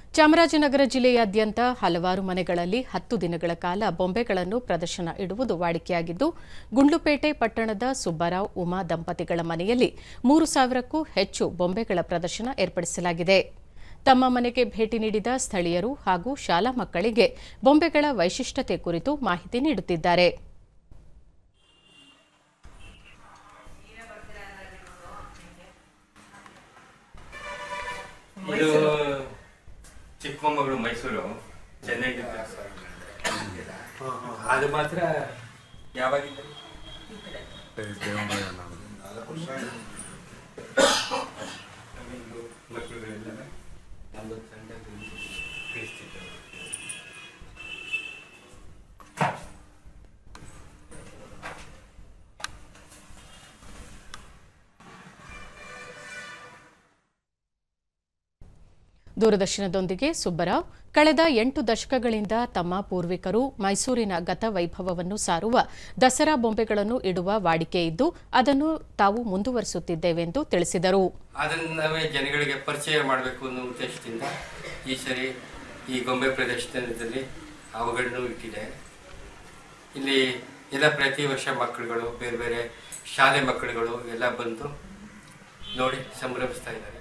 ಚಾಮರಾಜನಗರ ಜಿಲ್ಲೆಯಾದ್ಯಂತ ಹಲವಾರು ಮನೆಗಳಲ್ಲಿ ಹತ್ತು ದಿನಗಳ ಕಾಲ ಬೊಂಬೆಗಳನ್ನು ಪ್ರದರ್ಶನ ಇಡುವುದು ವಾಡಿಕೆಯಾಗಿದ್ದು ಗುಂಡ್ಲುಪೇಟೆ ಪಟ್ಟಣದ ಸುಬ್ಬರಾವ್ ಉಮಾ ದಂಪತಿಗಳ ಮನೆಯಲ್ಲಿ ಮೂರು ಸಾವಿರಕ್ಕೂ ಹೆಚ್ಚು ಬೊಂಬೆಗಳ ಪ್ರದರ್ಶನ ಏರ್ಪಡಿಸಲಾಗಿದೆ ತಮ್ಮ ಮನೆಗೆ ಭೇಟಿ ನೀಡಿದ ಸ್ಥಳೀಯರು ಹಾಗೂ ಶಾಲಾ ಮಕ್ಕಳಿಗೆ ಬೊಂಬೆಗಳ ವೈಶಿಷ್ಟ್ಯತೆ ಕುರಿತು ಮಾಹಿತಿ ನೀಡುತ್ತಿದ್ದಾರೆ ಇದು ಚಿಕ್ಕಮಗಳೂರು ಮೈಸೂರು ಚೆನ್ನೈಗೆ ಅದು ಮಾತ್ರ ಯಾವಾಗಿಂದ ಮಕ್ಕಳುಗಳೆಲ್ಲ ನಮ್ಮದು ಸಣ್ಣ ಕ್ರಿಸ್ತಿತ್ತು ದೂರದರ್ಶನದೊಂದಿಗೆ ಸುಬ್ಬರಾವ್ ಕಳೆದ ಎಂಟು ದಶಕಗಳಿಂದ ತಮ್ಮ ಪೂರ್ವಿಕರು ಮೈಸೂರಿನ ಗತವೈಭವವನ್ನು ಸಾರುವ ದಸರಾ ಬೊಂಬೆಗಳನ್ನು ಇಡುವ ವಾಡಿಕೆ ಇದ್ದು ಅದನ್ನು ತಾವು ಮುಂದುವರಿಸುತ್ತಿದ್ದೇವೆಂದು ತಿಳಿಸಿದರು ಅದನ್ನು ನಾವೇ ಜನಗಳಿಗೆ ಪರಿಚಯ ಮಾಡಬೇಕು ಅನ್ನೋ ಉದ್ದೇಶದಿಂದ ಈ ಸರಿ ಈ ಗೊಂಬೆ ಪ್ರದರ್ಶನದಲ್ಲಿ ಅವುಗಳನ್ನು ಇಟ್ಟಿದೆ ಇಲ್ಲಿ ಎಲ್ಲ ಪ್ರತಿ ವರ್ಷ ಮಕ್ಕಳುಗಳು ಬೇರೆ ಬೇರೆ ಶಾಲೆ ಮಕ್ಕಳುಗಳು ಎಲ್ಲ ಬಂದು ನೋಡಿ ಸಂಭ್ರಮಿಸ್ತಾ ಇದ್ದಾರೆ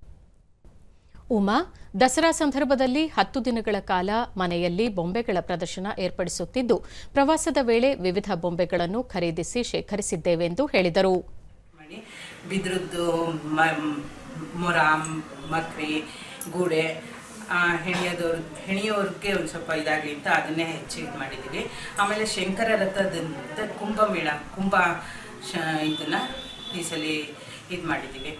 ಉಮಾ ದಸರಾ ಸಂದರ್ಭದಲ್ಲಿ ಹತ್ತು ದಿನಗಳ ಕಾಲ ಮನೆಯಲ್ಲಿ ಬೊಂಬೆಗಳ ಪ್ರದರ್ಶನ ಏರ್ಪಡಿಸುತ್ತಿದ್ದು ಪ್ರವಾಸದ ವೇಳೆ ವಿವಿಧ ಬೊಂಬೆಗಳನ್ನು ಖರೀದಿಸಿ ಶೇಖರಿಸಿದ್ದೇವೆಂದು ಹೇಳಿದರು ಮಾಡಿ ಬಿದ್ರದ್ದು ಮ ಮೊರ ಮಕ್ರಿ ಗೂಡೆ ಆ, ಹೆಣಿಯೋದವ್ರು ಹೆಣಿಯೋರ್ಗೆ ಒಂದು ಸ್ವಲ್ಪ ಇದಾಗಲಿ ಅಂತ ಅದನ್ನೇ ಹೆಚ್ಚು ಇದು ಮಾಡಿದ್ದೀವಿ ಆಮೇಲೆ ಶಂಕರ ರಥದ ಕುಂಭಮೇಳ ಕುಂಭ ಶ ಇದನ್ನು ಈ ಸಲ ಇದು ಮಾಡಿದ್ದೀವಿ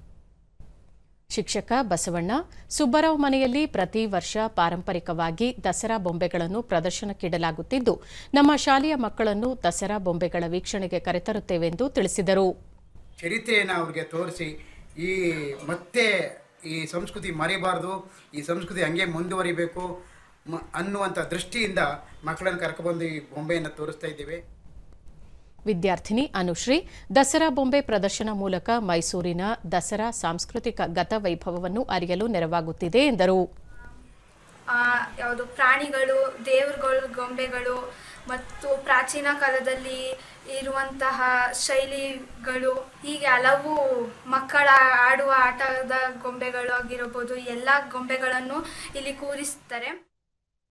ಶಿಕ್ಷಕ ಬಸವಣ್ಣ ಸುಬ್ಬರಾವ್ ಮನೆಯಲ್ಲಿ ಪ್ರತಿ ವರ್ಷ ಪಾರಂಪರಿಕವಾಗಿ ದಸರಾ ಬೊಂಬೆಗಳನ್ನು ಪ್ರದರ್ಶನಕ್ಕಿಡಲಾಗುತ್ತಿದ್ದು ನಮ್ಮ ಶಾಲೆಯ ಮಕ್ಕಳನ್ನು ದಸರಾ ಬೊಂಬೆಗಳ ವೀಕ್ಷಣೆಗೆ ಕರೆತರುತ್ತೇವೆಂದು ತಿಳಿಸಿದರು ಚರಿತ್ರೆಯನ್ನು ಅವ್ರಿಗೆ ತೋರಿಸಿ ಈ ಮತ್ತೆ ಈ ಸಂಸ್ಕೃತಿ ಮರಿಬಾರ್ದು ಈ ಸಂಸ್ಕೃತಿ ಹಂಗೆ ಮುಂದುವರಿಬೇಕು ಮ ಅನ್ನುವಂಥ ದೃಷ್ಟಿಯಿಂದ ಮಕ್ಕಳನ್ನು ಕರ್ಕೊಬಂದು ಈ ಬೊಂಬೆಯನ್ನು ತೋರಿಸ್ತಾ ಇದ್ದೇವೆ ವಿದ್ಯಾರ್ಥಿನಿ ಅನುಶ್ರೀ ದಸರಾ ಬೊಂಬೆ ಪ್ರದರ್ಶನ ಮೂಲಕ ಮೈಸೂರಿನ ದಸರಾ ಸಾಂಸ್ಕೃತಿಕ ಗತವೈಭವವನ್ನು ಅರಿಯಲು ನೆರವಾಗುತ್ತಿದೆ ಎಂದರು ಆ, ಯಾವುದು ಪ್ರಾಣಿಗಳು ದೇವರುಗಳು ಗೊಂಬೆಗಳು ಮತ್ತು ಪ್ರಾಚೀನ ಕಾಲದಲ್ಲಿ ಇರುವಂತಹ ಶೈಲಿಗಳು ಹೀಗೆ ಹಲವು ಮಕ್ಕಳ ಆಡುವ ಆಟದ ಗೊಂಬೆಗಳು ಆಗಿರಬಹುದು ಎಲ್ಲ ಗೊಂಬೆಗಳನ್ನು ಇಲ್ಲಿ ಕೂರಿಸ್ತಾರೆ